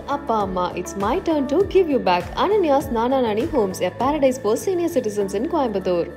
Appa Amma, it's my turn to give you back Ananya's Nana Nani Homes, a paradise for senior citizens in Coimbatore.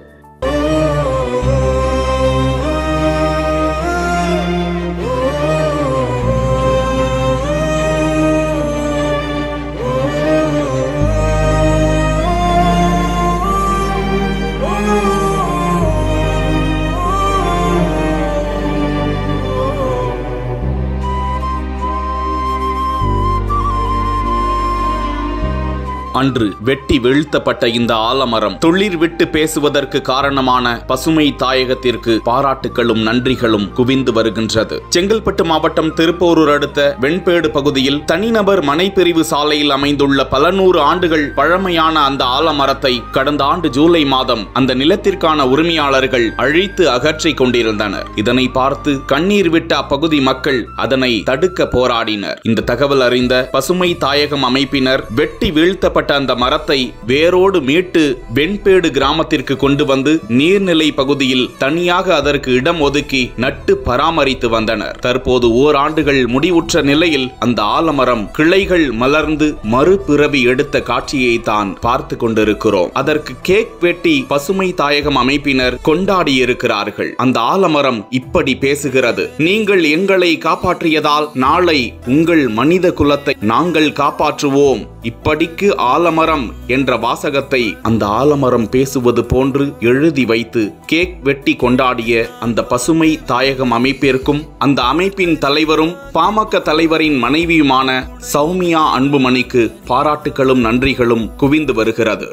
அன்று வெட்டி வீழ்த்தப்பட்ட இந்த ஆலமரம் துளிர் விட்டு பேசுவதற்கு காரணமான பசுமை தாயகத்திற்கு பாராட்டுகளும் நன்றிகளும் குவிந்து வருகின்றது செங்கல்பட்டு மாவட்டம் திருப்போரூர் அடுத்த வெண்பேடு பகுதியில் தனிநபர் மனைப்பிரிவு சாலையில் அமைந்துள்ள பல நூறு ஆண்டுகள் பழமையான அந்த ஆலமரத்தை கடந்த ஆண்டு ஜூலை மாதம் அந்த நிலத்திற்கான உரிமையாளர்கள் அழித்து அகற்றிக் கொண்டிருந்தனர் இதனை பார்த்து கண்ணீர் விட்ட அப்பகுதி மக்கள் அதனை தடுக்க போராடினர் இந்த தகவல் அறிந்த பசுமை தாயகம் அமைப்பினர் வெட்டி வீழ்த்தப்பட்ட அந்த மரத்தை வேரோடு மீட்டு வெண்பேடு கிராமத்திற்கு கொண்டு வந்து நீர்நிலை பகுதியில் தனியாக அதற்கு இடம் ஒதுக்கி நட்டு பராமரித்து வந்தனர் தற்போது ஓராண்டுகள் முடிவுற்ற நிலையில் அந்த ஆலமரம் கிளைகள் மலர்ந்து மறுபிறவி எடுத்த காட்சியை தான் பார்த்து கொண்டிருக்கிறோம் அதற்கு கேக் வெட்டி பசுமை தாயகம் அமைப்பினர் கொண்டாடி இருக்கிறார்கள் அந்த ஆலமரம் இப்படி பேசுகிறது நீங்கள் எங்களை காப்பாற்றியதால் நாளை உங்கள் மனித குலத்தை நாங்கள் காப்பாற்றுவோம் இப்படிக்கு ஆலமரம் என்ற வாசகத்தை அந்த ஆலமரம் பேசுவது போன்று எழுதி வைத்து கேக் வெட்டி கொண்டாடிய அந்த பசுமை தாயகம் அமைப்பிற்கும் அந்த அமைப்பின் தலைவரும் பாமக தலைவரின் மனைவியுமான சௌமியா அன்புமணிக்கு பாராட்டுகளும் நன்றிகளும் குவிந்து வருகிறது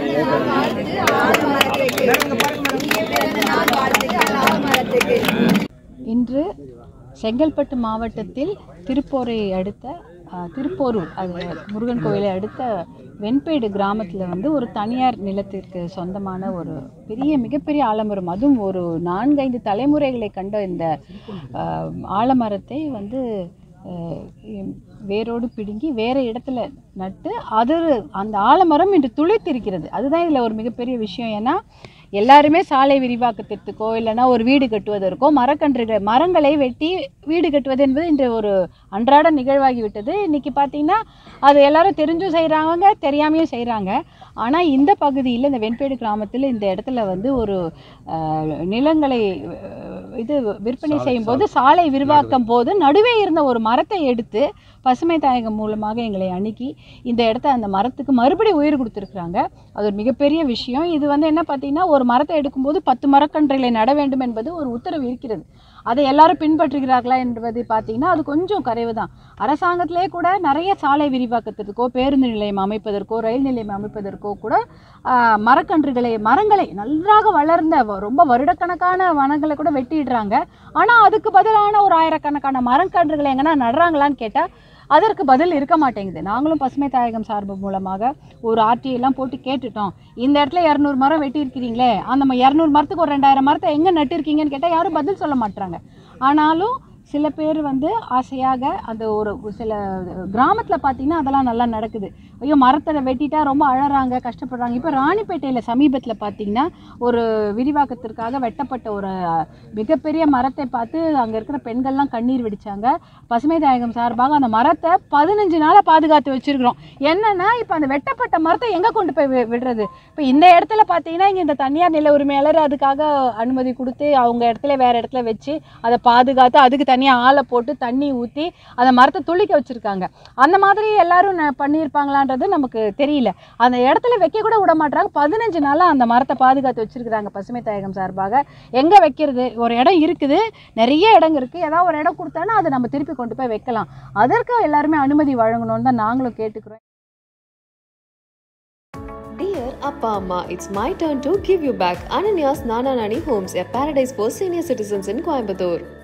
இன்று செங்கல்பட்டு மாவட்டத்தில் திருப்போரை அடுத்த அஹ், திருப்போரூர் அது முருகன் கோயிலை அடுத்த வெண்பேடு கிராமத்தில் வந்து ஒரு தனியார் நிலத்திற்கு சொந்தமான ஒரு பெரிய மிகப்பெரிய ஆலமரம் அதுவும் ஒரு நான்கைந்து தலைமுறைகளை கண்ட இந்த அஹ், ஆலமரத்தை வந்து அஹ், வேரோடு பிடுங்கி வேறு இடத்துல நட்டு அது அந்த ஆலமரம் இன்று துளிர்த்திருக்கிறது அதுதான் இதில் ஒரு மிகப்பெரிய விஷயம் ஏன்னா எல்லாருமே சாலை விரிவாக்கத்திற்கோ இல்லைன்னா ஒரு வீடு கட்டுவதற்கோ மரக்கன்றுகள் மரங்களை வெட்டி வீடு கட்டுவது என்பது இன்று ஒரு அன்றாட நிகழ்வாகி விட்டது இன்றைக்கி பார்த்தீங்கன்னா அது எல்லாரும் தெரிஞ்சும் செய்கிறாங்க தெரியாமையும் செய்கிறாங்க ஆனால் இந்த பகுதியில் இந்த வெண்பேடு கிராமத்தில் இந்த இடத்துல வந்து ஒரு அஹ், நிலங்களை அஹ், இது விற்பனை செய்யும்போது சாலை விரிவாக்கம் போது நடுவே இருந்த ஒரு மரத்தை எடுத்து பசுமை தாயகம் மூலமாக எங்களை அணுகி இந்த இடத்த அந்த மரத்துக்கு மறுபடி உயிர் கொடுத்துருக்குறாங்க அது ஒரு மிகப்பெரிய விஷயம் இது வந்து என்ன பார்த்தீங்கன்னா ஒரு மரத்தை எடுக்கும்போது பத்து மரக்கன்றுகளை நட வேண்டும் என்பது ஒரு உத்தரவு இருக்கிறது அதை எல்லாரும் பின்பற்றுகிறார்களா என்பது பார்த்தீங்கன்னா அது கொஞ்சம் குறைவு தான் அரசாங்கத்திலே கூட நிறைய சாலை விரிவாக்கத்திற்கோ பேருந்து நிலையம் அமைப்பதற்கோ ரயில் நிலையம் அமைப்பதற்கோ கூட ஆஹ், மரக்கன்றுகளை மரங்களை நன்றாக வளர்ந்த வ- ரொம்ப வருடக்கணக்கான வனங்களை கூட வெட்டிடுறாங்க ஆனால் அதுக்கு பதிலான ஒரு ஆயிரக்கணக்கான மரக்கன்றுகளை எங்கன்னா நடுறாங்களான்னு கேட்டால் அதற்கு பதில் இருக்க மாட்டேங்குது நாங்களும் பசுமை தாயகம் சார்பு மூலமாக ஒரு RTA எல்லாம் போட்டு கேட்டுட்டோம் இந்த இடத்துல இரநூறு மரம் வெட்டியிருக்கிறீங்களே அந்த ம- இரநூறு மரத்துக்கு ஒரு ரெண்டாயிரம் மரத்தை எங்கே நட்டிருக்கீங்கன்னு கேட்டால் யாரும் பதில் சொல்ல மாட்றாங்க ஆனாலும் சில பேர் வந்து ஆசையாக அந்த ஒரு ஒரு சில கிராமத்தில் பார்த்தீங்கன்னா அதெல்லாம் நல்லா நடக்குது ஐயோ மரத்தை வெட்டிட்டா ரொம்ப அழறாங்க கஷ்டப்படுறாங்க இப்போ ராணிப்பேட்டையில் சமீபத்தில் பார்த்தீங்கன்னா ஒரு விரிவாக்கத்திற்காக வெட்டப்பட்ட ஒரு அஹ், மிகப்பெரிய மரத்தை பார்த்து அங்கே இருக்கிற பெண்கள்லாம் கண்ணீர் வெடிச்சாங்க பசுமை தாயகம் சார்பாக அந்த மரத்தை பதினஞ்சு நாளாக பாதுகாத்து வச்சிருக்கிறோம் என்னன்னா இப்போ அந்த வெட்டப்பட்ட மரத்தை எங்கே கொண்டு போய் வி- விடுறது இப்போ இந்த இடத்துல பார்த்தீங்கன்னா இங்கே இந்த தனியார் நில உரிமையாளர் அதுக்காக அனுமதி கொடுத்து அவங்க இடத்துல வேற இடத்துல வச்சு அதை பாதுகாத்து அதுக்கு தனியாக ஆளை போட்டு தண்ணி ஊற்றி அந்த மரத்தை துளிக்க வச்சுருக்காங்க அந்த மாதிரி எல்லாரும் ந- பண்ணியிருப்பாங்களான்றது நமக்கு தெரியல அந்த இடத்துல வைக்க கூட விட மாட்டாங்க பதினஞ்சு நாளாக அந்த மரத்தை பாதுகாத்து வச்சிருக்கிறாங்க பசுமை தாயகம் சார்பாக எங்கே வைக்கிறது ஒரு இடம் இருக்குது நிறைய இடம் இருக்குது ஏதாவது ஒரு இடம் கொடுத்தானா அதை நம்ம திருப்பி கொண்டு போய் வைக்கலாம் அதற்கு எல்லாருமே அனுமதி வழங்கணும்னு தான் நாங்களும் கேட்டுக்கிறோம் Dear Appa Amma, it's my turn to give you back Ananya's Nana Nani Homes, a paradise for senior citizens in Coimbatore.